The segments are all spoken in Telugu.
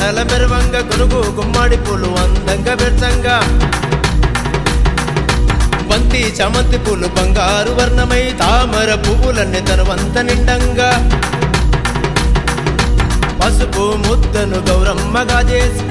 మెడల మెరవంగ కొనుగు గుమ్మడి పూలు అందంగా బెచ్చంగా బంతి చామంతి పూలు బంగారు వర్ణమై తామర పువ్వులన్నీ తనవంత నిండంగా పసుపు ముద్దను గౌరమ్మగా చేసి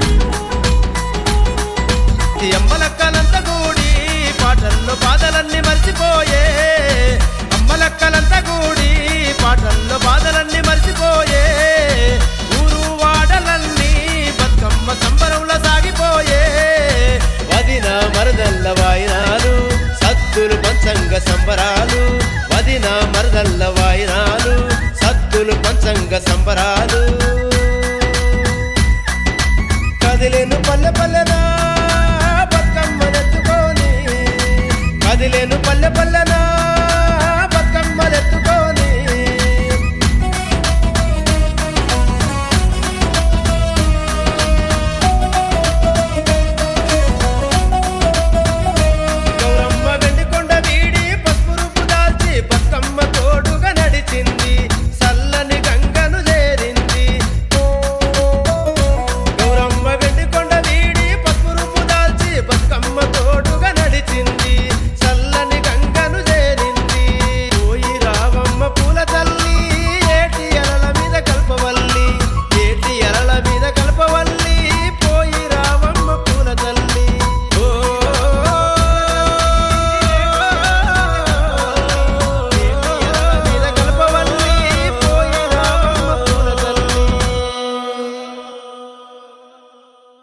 అమ్మలక్కలంతా కూడి పాటల్లో బాధలన్నీ మర్చిపోయే అమ్మలక్కలంతా కూడి పాటల్లో బాధలన్నీ మర్చిపోయే ఊరు వాడలన్నీ బతుకమ్మ సంబరంలో సాగిపోయే వదిన మరదల్ల వాయినాలు సత్తులు పంచంగ సంబరాలు వదిన మరదల్ల వాయినాలు సత్తులు పంచంగ సంబరాలు